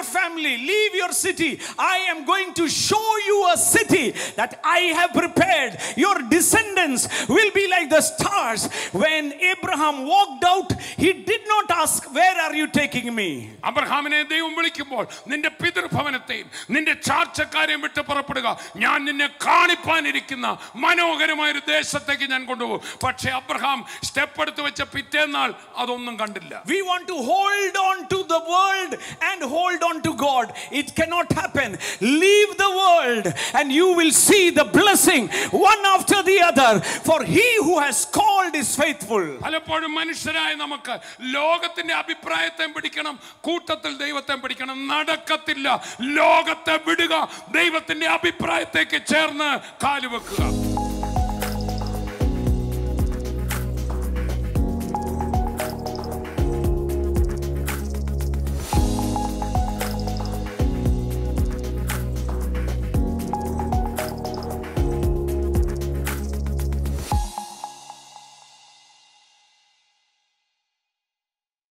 family, leave your city. I am going to show you a city that I have prepared. Your descendants will be like the stars. When Abraham walked out, he did not ask, Where are you taking me? അബ്രഹാമിനെ ദൈവം വിളിക്കുമ്പോൾ നിന്റെ പിതൃഭവനത്തെയും നിന്റെ ചാർച്ചക്കാരെയും വിട്ട് പുറപ്പെടുക ഞാൻ നിന്നെ കാണിപ്പാനിരിക്കുന്ന മനോഹരമായ ഒരു ദേശത്തേക്ക് ഞാൻ കൊണ്ടുപോകും പക്ഷെ അബ്രഹാം സ്റ്റെപ്പ് എടുത്ത് വെച്ച പിറ്റേന്നാൾ അതൊന്നും കണ്ടില്ല We want to hold on to the world and hold on to God. It cannot happen. Leave the world and you will see the blessing one after the other. For he who has called is faithful. പലപ്പോഴും മനുഷ്യരായ നമുക്ക് ലോകത്തിന്റെ അഭിപ്രായത്തെ പിടിക്കണം കൂട്ടത്തിൽ ദൈവത്തെ പിടിക്കണം നടക്കത്തില്ല ലോകത്തെ വിടുക ദൈവത്തിന്റെ അഭിപ്രായത്തേക്ക് ചേർന്ന് കാലുവെക്കുക